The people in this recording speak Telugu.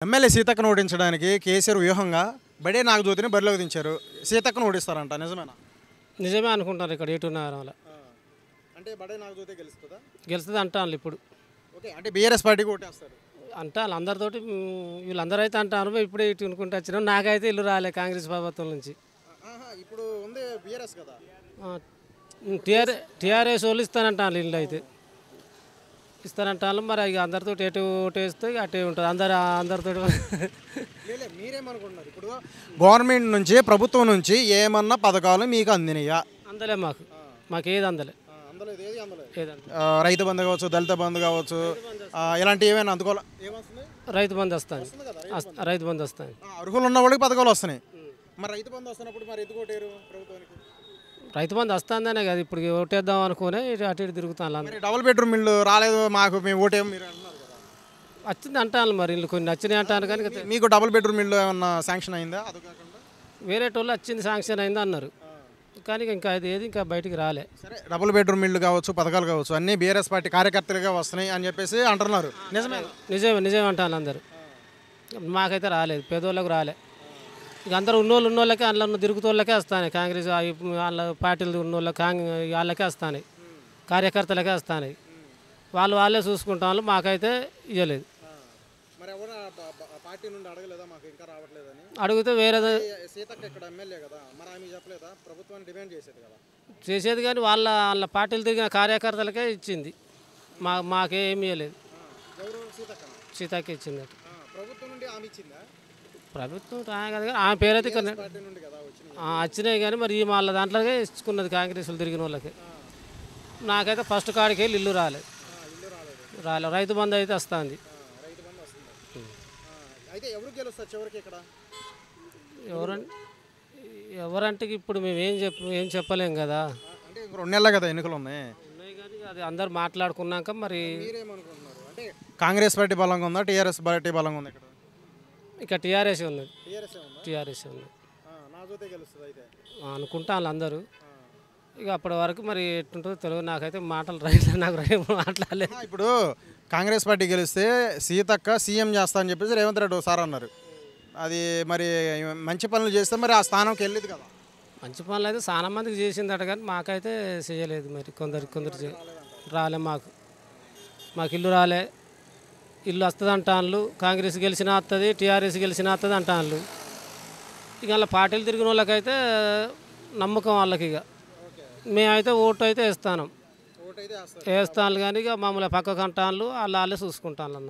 ఎమ్మెల్యే సీతక్కను ఓడించడానికి కేసీఆర్ వ్యూహంగా బడే నాగజ్యోతిని బరిలోకి దించారు సీతక్కను ఓడిస్తారంట నిజమేనా నిజమే అనుకుంటారు ఇక్కడ ఎటు నగరంలో అంటే బడే నాగజ్యోతి గెలుస్తుందా గెలుస్తుంది అంటాను ఇప్పుడు ఓకే అంటే బీఆర్ఎస్ పార్టీకి ఓటేస్తారు అంటాను అందరితోటి మ్, వీళ్ళందరూ అయితే అంటారు ఇప్పుడే ఇటు అనుకుంటూ వచ్చినాం నాకైతే ఇల్లు రాలే కాంగ్రెస్ ప్రభుత్వం నుంచి ఇప్పుడు ఉంది బీఆర్ఎస్ కదా టీఆర్ టీఆర్ఎస్ వాళ్ళు ఇస్తానంటాను ఇల్లు అయితే ఇస్తానంటాను మరి ఇక అందరితో ఎటు ఓటు వేస్తే ఇక అటే ఉంటుంది అందరు అందరితో లేలే మీరేమనుకుంటున్నారు ఇప్పుడు గవర్నమెంట్ నుంచి ప్రభుత్వం నుంచి ఏమన్నా పథకాలు మీకు అందినయా అందలే మాకు మాకు ఏది అందలే అందలేదు ఏది అందలేదు ఏది అందలే రైతు బంధు కావచ్చు దళిత బంధు కావచ్చు ఆ, ఇలాంటి ఏమైనా అందుకోవాలి ఏమొస్తుంది రైతు బంధు వస్తాను రైతు బంధు వస్తాను ఆ, అర్హులు ఉన్న వాళ్ళకి పథకాలు వస్తున్నాయి మరి రైతు బంధు వస్తున్నప్పుడు మరి ఎందుకు ఓటేరు ప్రభుత్వానికి రైతు బంధు వస్తుందనే కదా ఇప్పుడు ఓటేద్దాం అనుకునే ఇటు అటు ఇటు తిరుగుతాను మరి డబుల్ బెడ్రూమ్ ఇల్లు రాలేదు మాకు మేము ఓటేం మీరు అంటున్నారు కదా వచ్చింది అంటాను మరి ఇల్లు కొన్ని వచ్చినాయి అంటాను కానీ ఇక మీకు డబుల్ బెడ్రూమ్ ఇల్లు ఏమన్నా శాంక్షన్ అయిందా అది కాకుండా వేరే టోళ్ళు వచ్చింది శాంక్షన్ అయింది అన్నారు కానీ ఇంకా అది ఏది ఇంకా బయటికి రాలే సరే డబుల్ బెడ్రూమ్ ఇల్లు కావచ్చు పథకాలు కావచ్చు అన్నీ బీఆర్ఎస్ పార్టీ కార్యకర్తలుగా వస్తున్నాయి అని చెప్పేసి అంటున్నారు నిజమే నిజమే నిజమే అంటాను అందరు మాకైతే రాలేదు పేదోళ్ళకు రాలే ఇక అందరూ ఉన్నోళ్ళు ఉన్నోళ్ళకే అందులో ఉన్న తిరుగుతోళ్ళకే వస్తాయి కాంగ్రెస్ ఆ ఇప్పు- వాళ్ళ పార్టీలు ఉన్నోళ్ళ కాంగ్ వాళ్ళకే వస్తాయి కార్యకర్తలకే వస్తాయి వాళ్ళు వాళ్ళే చూసుకుంటాను మాకైతే ఇవ్వలేదు మరి ఎవరు పార్టీ నుండి అడగలేదా మాకు ఇంకా రావట్లేదని అడిగితే వేరే సీతక్క ఇక్కడ ఎమ్మెల్యే కదా మరి ఆమె చెప్పలేదా ప్రభుత్వాన్ని డిమాండ్ చేసేది కదా చేసేది కానీ వాళ్ళ వాళ్ళ పార్టీలు తిరిగిన కార్యకర్తలకే ఇచ్చింది మా మాకేమీ ఇవ్వలేదు ఎవరు సీతక్క సీతాకి ఇచ్చింది అటు ప్రభుత్వం నుండి ఆమె ఇచ్చిందా ప్రభుత్వం రాయ కదా కానీ ఆమె పేరైతే ఇక్కడ పార్టీ నుండి కదా వచ్చింది ఆ, వచ్చినాయి కానీ మరి ఈ వాళ్ళ దాంట్లోకే ఇచ్చుకున్నది కాంగ్రెస్లు తిరిగిన వాళ్ళకి నాకైతే ఫస్ట్ కాడికి వెళ్ళి ఇల్లు రాలేదు ఇల్లు రాలేదు రాలేదు రైతు బంధు అయితే వస్తుంది రైతు బంధు వస్తుంది అయితే ఎవరు గెలుస్తారు చివరికి ఇక్కడ ఎవరంటే ఎవరంటే ఇప్పుడు మేము ఏం చెప్ప ఏం చెప్పలేం కదా అంటే ఇంక రెండు నెలలే కదా ఎన్నికలు ఉన్నాయి ఉన్నాయి కానీ అది అందరు మాట్లాడుకున్నాక మరి మీరేమనుకుంటున్నారు అంటే కాంగ్రెస్ పార్టీ బలంగా ఉందా టీఆర్ఎస్ పార్టీ బలంగా ఉంది ఇక్కడ ఇక టీఆర్ఎస్ ఉన్నది టీఆర్ఎస్ ఉందా టీఆర్ఎస్ ఉన్నది నా జోతే గెలుస్తుంది అయితే అనుకుంటాను అందరూ ఇక అప్పటి వరకు మరి ఎట్టుంటుందో తెలియదు నాకైతే మాటలు రైలు నాకు రైలు మాట్లాడలేదు ఆ, ఇప్పుడు కాంగ్రెస్ పార్టీ గెలిస్తే సీతక్క సీఎం చేస్తా అని చెప్పేసి రేవంత్ రెడ్డి ఒకసారి అన్నారు అది మరి మంచి పనులు చేస్తే మరి ఆ స్థానంకి వెళ్ళేది కదా మంచి పనులు అయితే చాలా మందికి చేసిందట కానీ మాకైతే చేయలేదు మరి కొందరు కొందరు చే- రాలే మాకు మాకు ఇల్లు రాలే ఇల్లు వస్తుంది అంటాను కాంగ్రెస్ గెలిచినా వస్తుంది టీఆర్ఎస్ గెలిచినా వస్తుంది అంటాను ఇక అలా పార్టీలు తిరిగిన వాళ్ళకైతే నమ్మకం వాళ్ళకి ఇక మేమైతే ఓటు అయితే వేస్తాను ఓటైతే వేస్తారు వేస్తాను కానీ ఇక మమ్మల్ని పక్కకు అంటాను వాళ్ళు వాళ్ళే చూసుకుంటాను అన్న